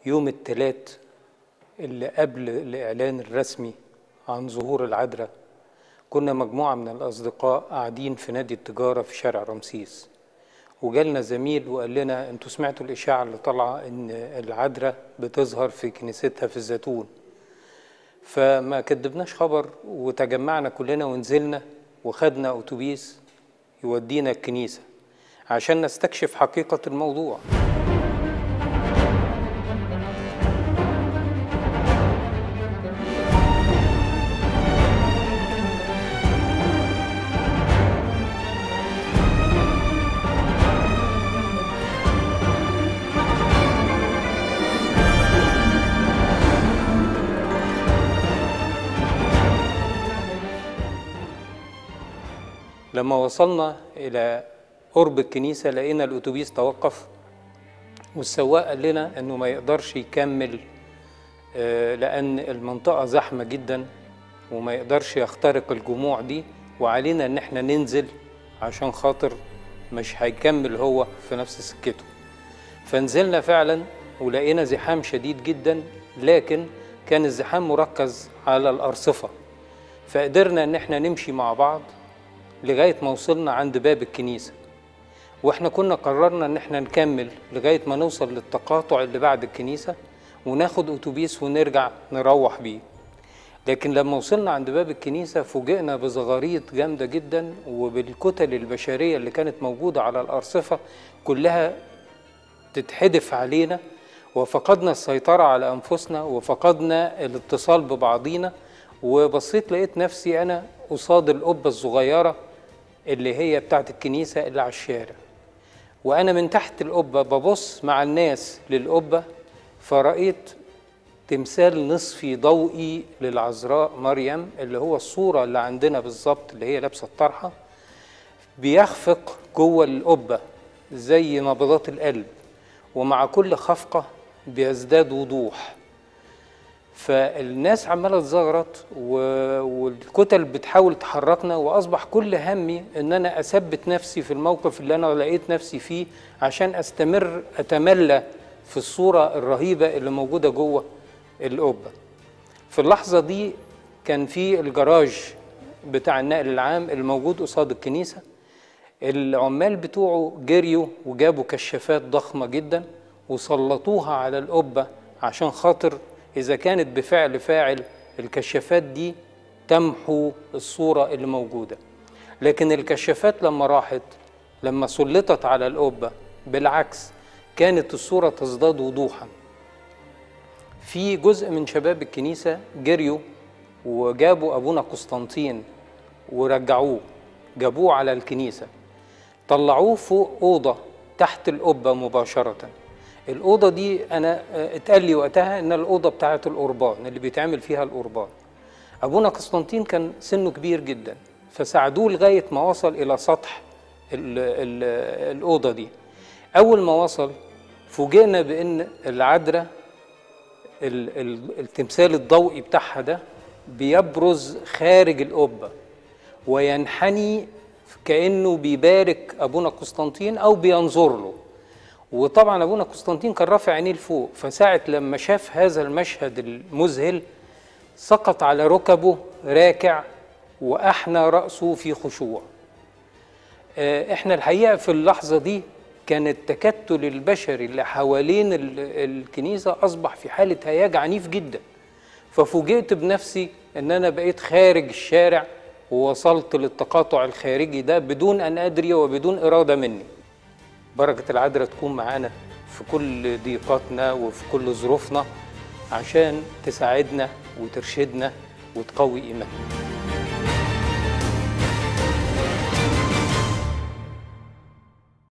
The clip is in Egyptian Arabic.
يوم الثلاث اللي قبل الإعلان الرسمي عن ظهور العذراء كنا مجموعة من الأصدقاء قاعدين في نادي التجارة في شارع رمسيس وجالنا زميل وقال لنا انتوا سمعتوا الإشاعة اللي طالعة إن العذراء بتظهر في كنيستها في الزيتون فما كدبناش خبر وتجمعنا كلنا ونزلنا وخدنا أتوبيس يودينا الكنيسة عشان نستكشف حقيقة الموضوع لما وصلنا إلى قرب الكنيسة لقينا الأتوبيس توقف والسواق قال لنا إنه ما يقدرش يكمل آه، لأن المنطقة زحمة جدا وما يقدرش يخترق الجموع دي وعلينا إن إحنا ننزل عشان خاطر مش هيكمل هو في نفس سكته فنزلنا فعلا ولقينا زحام شديد جدا لكن كان الزحام مركز على الأرصفة فقدرنا إن إحنا نمشي مع بعض لغاية ما وصلنا عند باب الكنيسة واحنا كنا قررنا ان احنا نكمل لغاية ما نوصل للتقاطع اللي بعد الكنيسة وناخد اتوبيس ونرجع نروح بيه لكن لما وصلنا عند باب الكنيسة فوجئنا بزغاريط جامدة جدا وبالكتل البشرية اللي كانت موجودة على الأرصفة كلها تتحدف علينا وفقدنا السيطرة على أنفسنا وفقدنا الاتصال ببعضينا وبصيت لقيت نفسي أنا قصاد القبة الصغيرة اللي هي بتاعت الكنيسة اللي على الشارع وأنا من تحت القبة ببص مع الناس للقبة فرأيت تمثال نصفي ضوئي للعذراء مريم اللي هو الصورة اللي عندنا بالظبط اللي هي لابسة الطرحة بيخفق جوه القبة زي نبضات القلب ومع كل خفقة بيزداد وضوح فالناس عماله تزغرط و- والكتل بتحاول تحركنا واصبح كل همي ان انا اثبت نفسي في الموقف اللي انا لقيت نفسي فيه عشان استمر اتملى في الصوره الرهيبه اللي موجوده جوه القبه في اللحظه دي كان في الجراج بتاع النقل العام الموجود قصاد الكنيسه العمال بتوعه جريوا وجابوا كشافات ضخمه جدا وسلطوها على القبه عشان خاطر إذا كانت بفعل فاعل الكشافات دي تمحو الصورة اللي موجودة لكن الكشافات لما راحت لما سلطت على القبة بالعكس كانت الصورة تزداد وضوحا في جزء من شباب الكنيسة جريوا وجابوا أبونا قسطنطين ورجعوه جابوه على الكنيسة طلعوه فوق أوضة تحت القبة مباشرةً الأوضة دي أنا آه، اتقال لي وقتها إن الأوضة بتاعة القربان اللي بيتعمل فيها القربان أبونا قسطنطين كان سنه كبير جدا فساعدوه لغاية ما وصل إلى سطح ال ال الأوضة دي أول ما وصل فوجئنا بإن العذراء ال- ال- التمثال الضوئي بتاعها ده بيبرز خارج القبة وينحني كأنه بيبارك أبونا قسطنطين أو بينظر له وطبعا ابونا قسطنطين كان رافع عينيه لفوق فساعة لما شاف هذا المشهد المذهل سقط على ركبه راكع واحنى راسه في خشوع آه، احنا الحقيقه في اللحظه دي كان التكتل البشري اللي حوالين ال- الكنيسه اصبح في حاله هياج عنيف جدا ففوجئت بنفسي ان انا بقيت خارج الشارع ووصلت للتقاطع الخارجي ده بدون ان ادري وبدون اراده مني بركة العذراء تكون معانا في كل ضيقاتنا وفي كل ظروفنا عشان تساعدنا وترشدنا وتقوي إيماننا